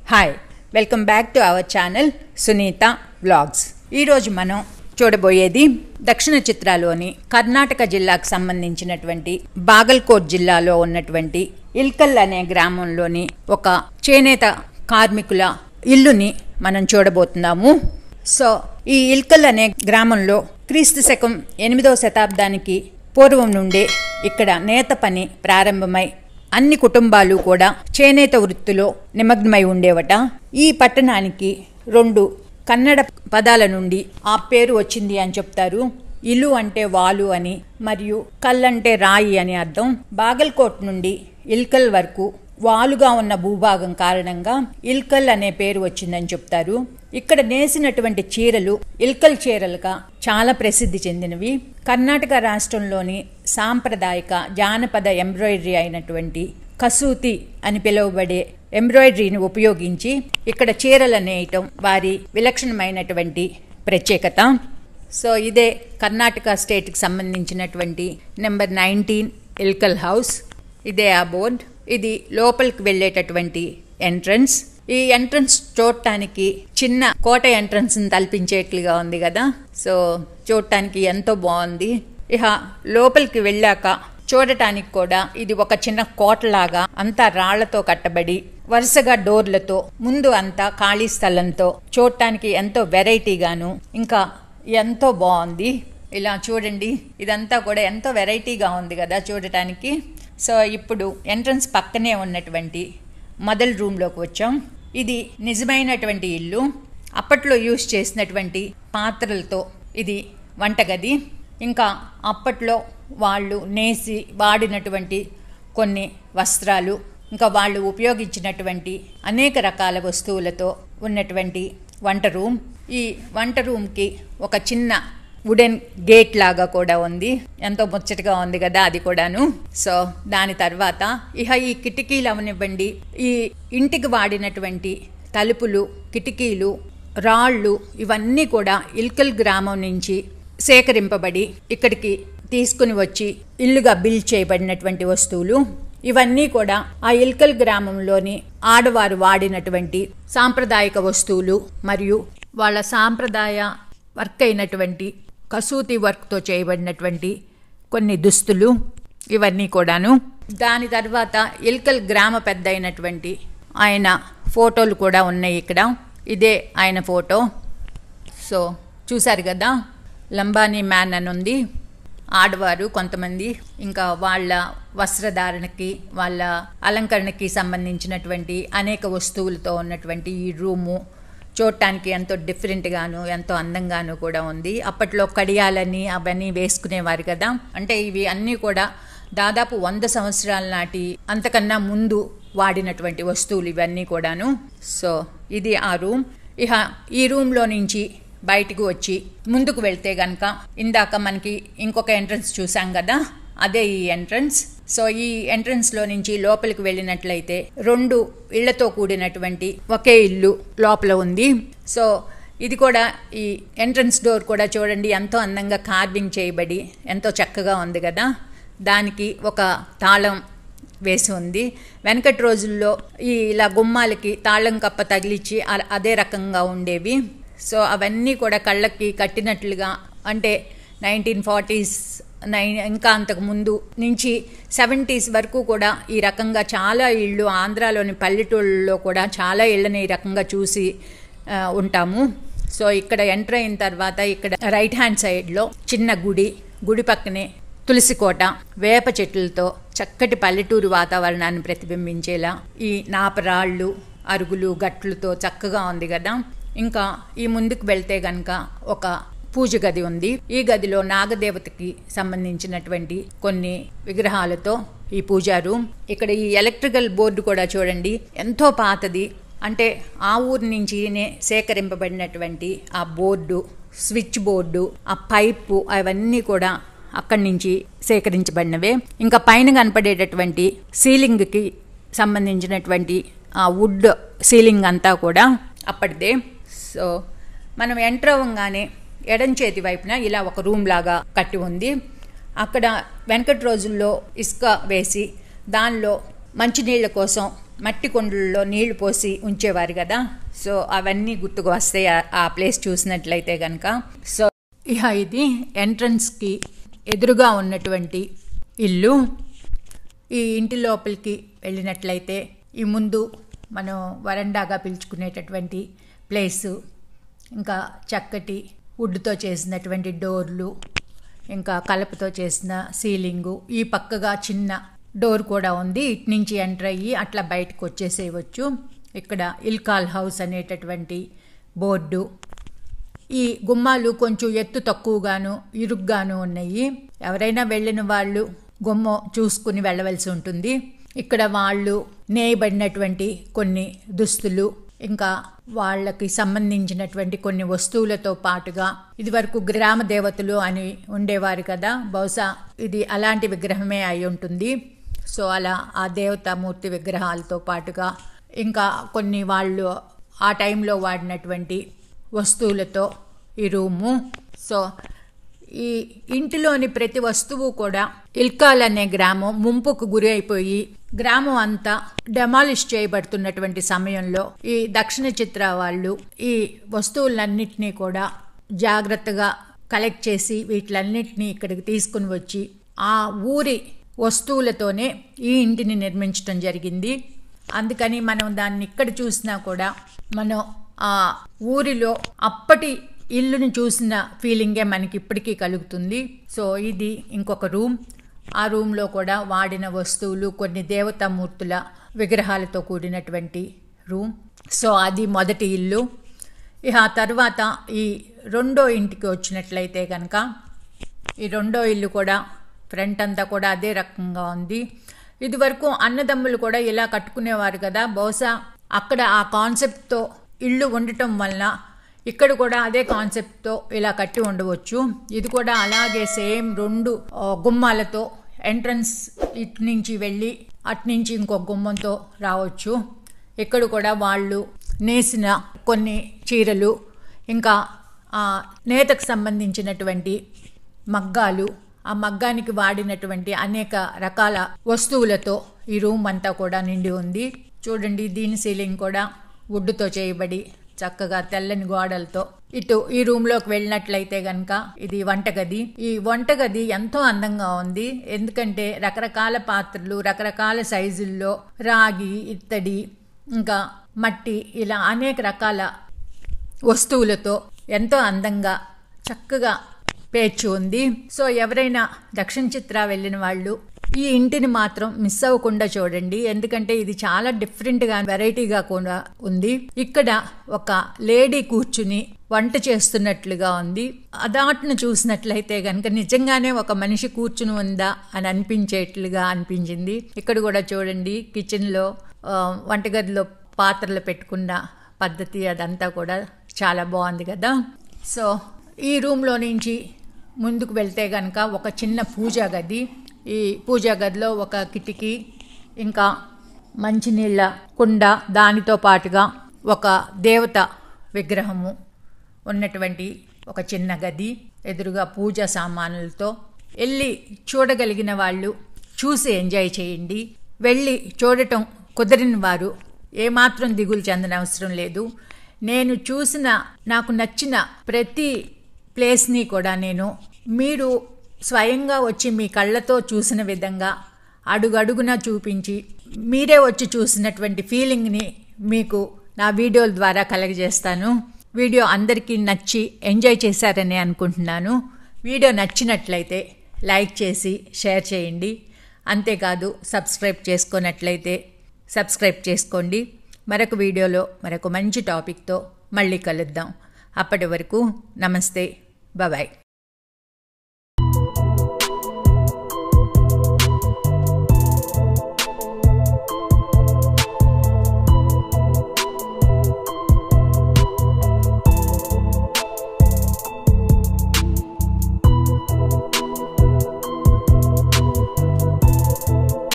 hi welcome back to our channel Sunitha vlogs ఈరోజు మనం చూడబోయేది దక్షిణ చిత్రాలోని కర్ణాటక జిల్లాకు సంబంధించినటువంటి బాగల్కోట్ జిల్లాలో ఉన్నటువంటి ఇల్కల్ అనే గ్రామంలోని ఒక చేనేత కార్మికుల ఇల్లుని మనం చూడబోతున్నాము సో ఈ ఇల్కల్ అనే గ్రామంలో క్రీస్తు శకం ఎనిమిదవ శతాబ్దానికి పూర్వం నుండే ఇక్కడ నేత పని ప్రారంభమై అన్ని కుటుంబాలు కూడా చేనేత వృత్తిలో నిమగ్నమై ఉండేవట ఈ పట్టణానికి రెండు కన్నడ పదాల నుండి ఆ పేరు వచ్చింది అని చెప్తారు ఇల్లు అంటే వాలు అని మరియు కల్ అంటే రాయి అని అర్థం బాగల్కోట్ నుండి ఇల్కల్ వరకు వాలుగా ఉన్న భూభాగం కారణంగా ఇల్కల్ అనే పేరు వచ్చిందని చెప్తారు ఇక్కడ నేసినటువంటి చీరలు ఇల్కల్ చీరలుగా చాలా ప్రసిద్ధి చెందినవి కర్ణాటక రాష్ట్రంలోని సాంప్రదాయక జానపద ఎంబ్రాయిడరీ అయినటువంటి కసూతి అని పిలువబడే ఎంబ్రాయిడరీని ఉపయోగించి ఇక్కడ చీరలు నేయటం వారి విలక్షణమైనటువంటి ప్రత్యేకత సో ఇదే కర్ణాటక స్టేట్కి సంబంధించినటువంటి నెంబర్ నైన్టీన్ ఇల్కల్ హౌస్ ఇదే ఆ బోర్డ్ ఇది లోపలికి వెళ్ళేటటువంటి ఎంట్రన్స్ ఈ ఎంట్రన్స్ చూడటానికి చిన్న కోట ఎంట్రన్స్ తలపించేట్లుగా ఉంది కదా సో చూడటానికి ఎంతో బాగుంది ఇక లోపలికి వెళ్ళాక చూడటానికి కూడా ఇది ఒక చిన్న కోటలాగా అంతా రాళ్లతో కట్టబడి వరుసగా డోర్లతో ముందు అంతా ఖాళీ స్థలంతో చూడటానికి ఎంతో వెరైటీగాను ఇంకా ఎంతో బాగుంది ఇలా చూడండి ఇదంతా కూడా ఎంతో వెరైటీగా ఉంది కదా చూడటానికి సో ఇప్పుడు ఎంట్రన్స్ పక్కనే ఉన్నటువంటి మొదల్ రూమ్లోకి వచ్చాం ఇది నిజమైనటువంటి ఇల్లు అప్పట్లో యూజ్ చేసినటువంటి పాత్రలతో ఇది వంటగది ఇంకా అప్పట్లో వాళ్ళు నేసి వాడినటువంటి కొన్ని వస్త్రాలు ఇంకా వాళ్ళు ఉపయోగించినటువంటి అనేక రకాల వస్తువులతో ఉన్నటువంటి వంట రూమ్ ఈ వంట రూమ్కి ఒక చిన్న వుడెన్ గేట్ లాగా కూడా ఉంది ఎంతో ముచ్చటగా ఉంది కదా అది కూడాను సో దాని తర్వాత ఇక ఈ కిటికీలు అవనివ్వండి ఈ ఇంటికి వాడినటువంటి తలుపులు కిటికీలు రాళ్ళు ఇవన్నీ కూడా ఇల్కల్ గ్రామం నుంచి సేకరింపబడి ఇక్కడికి తీసుకుని వచ్చి ఇల్లుగా బిల్డ్ చేయబడినటువంటి వస్తువులు ఇవన్నీ కూడా ఆ ఇల్కల్ గ్రామంలోని ఆడవారు వాడినటువంటి సాంప్రదాయక వస్తువులు మరియు వాళ్ళ సాంప్రదాయ వర్క్ అయినటువంటి కసూతి వర్క్తో చేయబడినటువంటి కొన్ని దుస్తులు ఇవన్నీ కూడాను దాని తర్వాత ఇల్కల్ గ్రామ పెద్ద అయినటువంటి ఆయన ఫోటోలు కూడా ఉన్నాయి ఇక్కడ ఇదే ఆయన ఫోటో సో చూశారు కదా లంబానీ మ్యాన్ అని ఉంది ఆడవారు కొంతమంది ఇంకా వాళ్ళ వస్త్రధారణకి వాళ్ళ అలంకరణకి సంబంధించినటువంటి అనేక వస్తువులతో ఉన్నటువంటి ఈ రూము చూడటానికి ఎంతో డిఫరెంట్గాను ఎంతో అందంగాను కూడా ఉంది అప్పట్లో కడియాలని అవన్నీ వేసుకునేవారు కదా అంటే ఇవి అన్నీ కూడా దాదాపు వంద సంవత్సరాల నాటి అంతకన్నా ముందు వాడినటువంటి వస్తువులు ఇవన్నీ కూడాను సో ఇది ఆ రూమ్ ఇక ఈ రూమ్లో నుంచి బయటకు వచ్చి ముందుకు వెళ్తే గనక ఇందాక మనకి ఇంకొక ఎంట్రన్స్ చూసాం కదా అదే ఈ ఎంట్రన్స్ సో ఈ ఎంట్రన్స్లో నుంచి లోపలికి వెళ్ళినట్లయితే రెండు ఇళ్లతో కూడినటువంటి ఒకే ఇల్లు లోపల ఉంది సో ఇది కూడా ఈ ఎంట్రన్స్ డోర్ కూడా చూడండి ఎంతో అందంగా కార్వింగ్ చేయబడి ఎంతో చక్కగా ఉంది కదా దానికి ఒక తాళం వేసి ఉంది వెనకటి రోజుల్లో ఈ ఇలా గుమ్మాలకి తాళం కప్ప తగిలిచ్చి అదే రకంగా ఉండేవి సో అవన్నీ కూడా కళ్ళకి కట్టినట్లుగా అంటే నైన్టీన్ ఫార్టీస్ నైన్ ఇంకా అంతకు ముందు నుంచి సెవెంటీస్ వరకు కూడా ఈ రకంగా చాలా ఇళ్ళు ఆంధ్రాలోని పల్లెటూళ్ళలో కూడా చాలా ఇళ్ళని ఈ రకంగా చూసి ఉంటాము సో ఇక్కడ ఎంటర్ అయిన తర్వాత ఇక్కడ రైట్ హ్యాండ్ సైడ్లో చిన్న గుడి గుడి పక్కనే తులసి కోట వేప చెట్లతో చక్కటి పల్లెటూరు వాతావరణాన్ని ప్రతిబింబించేలా ఈ నాపరాళ్ళు అరుగులు గట్లతో చక్కగా ఉంది కదా ఇంకా ఈ ముందుకు వెళ్తే గనక ఒక పూజ గది ఉంది ఈ గదిలో నాగదేవతకి సంబంధించినటువంటి కొన్ని విగ్రహాలతో ఈ పూజా రూమ్ ఇక్కడ ఈ ఎలక్ట్రికల్ బోర్డు కూడా చూడండి ఎంతో పాతది అంటే ఆ ఊరి నుంచినే సేకరింపబడినటువంటి ఆ బోర్డు స్విచ్ బోర్డు ఆ పైపు అవన్నీ కూడా అక్కడి నుంచి సేకరించబడినవే ఇంకా పైన కనపడేటటువంటి సీలింగ్కి సంబంధించినటువంటి ఆ వుడ్ సీలింగ్ అంతా కూడా అప్పటిదే సో మనం ఎంటర్ అవ్వగానే ఎడం చేతి వైపున ఇలా ఒక రూమ్ లాగా కట్టి ఉంది అక్కడ వెనకటి రోజుల్లో ఇసుక వేసి దానిలో మంచినీళ్ళ కోసం మట్టి కొండల్లో నీళ్లు పోసి ఉంచేవారు కదా సో అవన్నీ గుర్తుకు వస్తాయి ఆ- ఆ ప్లేస్ చూసినట్లయితే కనుక సో ఇక ఇది ఎంట్రన్స్కి ఎదురుగా ఉన్నటువంటి ఇల్లు ఈ ఇంటి లోపలికి వెళ్ళినట్లయితే ఈ ముందు మనం వరండాగా పిలుచుకునేటటువంటి ప్లేసు ఇంకా చక్కటి వుడ్తో చేసినటువంటి డోర్లు ఇంకా కలపతో చేసిన సీలింగు ఈ పక్కగా చిన్న డోర్ కూడా ఉంది ఇటు నుంచి ఎంటర్ అయ్యి అట్లా బయటకు వచ్చేసేయవచ్చు ఇక్కడ ఇల్కాల్ హౌస్ అనేటటువంటి బోర్డు ఈ గుమ్మాలు కొంచెం ఎత్తు తక్కువగాను ఇరుగ్గాను ఉన్నాయి ఎవరైనా వెళ్ళిన వాళ్ళు గుమ్మ చూసుకుని వెళ్ళవలసి ఉంటుంది ఇక్కడ వాళ్ళు నేయబడినటువంటి కొన్ని దుస్తులు ఇంకా వాళ్ళకి సంబంధించినటువంటి కొన్ని వస్తువులతో పాటుగా ఇదివరకు గ్రామ దేవతలు అని ఉండేవారు కదా బహుశా ఇది అలాంటి విగ్రహమే అయి ఉంటుంది సో అలా ఆ దేవతామూర్తి విగ్రహాలతో పాటుగా ఇంకా కొన్ని వాళ్ళు ఆ టైంలో వాడినటువంటి వస్తువులతో ఈ రూము సో ఈ ఇంటిలోని ప్రతి వస్తువు కూడా ఇల్కాల్ అనే గ్రామం ముంపుకు గురి అయిపోయి గ్రామం అంతా డెమాలిష్ చేయబడుతున్నటువంటి సమయంలో ఈ దక్షిణ చిత్ర వాళ్ళు ఈ వస్తువులన్నింటినీ కూడా జాగ్రత్తగా కలెక్ట్ చేసి వీటిలన్నింటినీ ఇక్కడికి తీసుకుని వచ్చి ఆ ఊరి వస్తువులతోనే ఈ ఇంటిని నిర్మించడం జరిగింది అందుకని మనం దాన్ని ఇక్కడ చూసినా కూడా మనం ఆ ఊరిలో అప్పటి ఇల్లుని చూసిన ఫీలింగే మనకి ఇప్పటికీ కలుగుతుంది సో ఇది ఇంకొక రూమ్ ఆ రూమ్లో కూడా వాడిన వస్తువులు కొన్ని దేవతామూర్తుల విగ్రహాలతో కూడినటువంటి రూమ్ సో అది మొదటి ఇల్లు ఇక ఆ తర్వాత ఈ రెండో ఇంటికి వచ్చినట్లయితే కనుక ఈ రెండో ఇల్లు కూడా ఫ్రంట్ అంతా కూడా అదే రకంగా ఉంది ఇదివరకు అన్నదమ్ములు కూడా ఇలా కట్టుకునేవారు కదా బహుశా అక్కడ ఆ కాన్సెప్ట్తో ఇల్లు ఉండటం వలన ఇక్కడ కూడా అదే కాన్సెప్ట్తో ఇలా కట్టి ఉండవచ్చు ఇది కూడా అలాగే సేమ్ రెండు ఆ, గుమ్మాలతో ఎంట్రన్స్ ఇటు నుంచి వెళ్ళి అటు నుంచి ఇంకో గుమ్మంతో రావచ్చు ఇక్కడ కూడా వాళ్ళు నేసిన కొన్ని చీరలు ఇంకా ఆ నేతకు సంబంధించినటువంటి మగ్గాలు ఆ మగ్గానికి వాడినటువంటి అనేక రకాల వస్తువులతో ఈ రూమ్ అంతా కూడా నిండి ఉంది చూడండి దీని సీలింగ్ కూడా వుడ్తో చేయబడి చక్కగా తెల్లని గోడలతో ఇటు ఈ రూమ్ లోకి వెళ్ళినట్లయితే గనక ఇది వంటగది ఈ వంటగది ఎంతో అందంగా ఉంది ఎందుకంటే రకరకాల పాత్రలు రకరకాల సైజుల్లో రాగి ఇత్తడి ఇంకా మట్టి ఇలా అనేక రకాల వస్తువులతో ఎంతో అందంగా చక్కగా పేర్చి ఉంది సో ఎవరైనా దక్షిణ చిత్ర వెళ్ళిన వాళ్ళు ఈ ఇంటిని మాత్రం మిస్ అవ్వకుండా చూడండి ఎందుకంటే ఇది చాలా డిఫరెంట్గా వెరైటీగా కూడా ఉంది ఇక్కడ ఒక లేడీ కూర్చుని వంట చేస్తున్నట్లుగా ఉంది అదాట్ను చూసినట్లయితే కనుక నిజంగానే ఒక మనిషి కూర్చుని ఉందా అని అనిపించేట్లుగా అనిపించింది ఇక్కడ కూడా చూడండి కిచెన్లో ఆ, వంటగదిలో పాత్రలు పెట్టుకున్న పద్ధతి అదంతా కూడా చాలా బాగుంది కదా సో ఈ రూమ్లో నుంచి ముందుకు వెళ్తే కనుక ఒక చిన్న పూజా గది ఈ పూజా గదిలో ఒక కిటికీ ఇంకా మంచినీళ్ళ కుండ దానితో పాటుగా ఒక దేవత విగ్రహము ఉన్నటువంటి ఒక చిన్న గది ఎదురుగా పూజా సామానులతో వెళ్ళి చూడగలిగిన వాళ్ళు చూసి ఎంజాయ్ చేయండి వెళ్ళి చూడటం కుదరని వారు ఏమాత్రం దిగులు చెందనవసరం లేదు నేను చూసిన నాకు నచ్చిన ప్రతి ప్లేస్ని కూడా నేను మీరు స్వయంగా వచ్చి మీ కళ్ళతో చూసిన విధంగా అడుగడుగునా చూపించి మీరే వచ్చి చూసినటువంటి ఫీలింగ్ని మీకు నా వీడియోల ద్వారా కలగజేస్తాను వీడియో అందరికీ నచ్చి ఎంజాయ్ చేశారని అనుకుంటున్నాను వీడియో నచ్చినట్లయితే లైక్ చేసి షేర్ చేయండి అంతేకాదు సబ్స్క్రైబ్ చేసుకున్నట్లయితే సబ్స్క్రైబ్ చేసుకోండి మరొక వీడియోలో మరొక మంచి టాపిక్తో మళ్ళీ కలుద్దాం అప్పటి వరకు నమస్తే బాయ్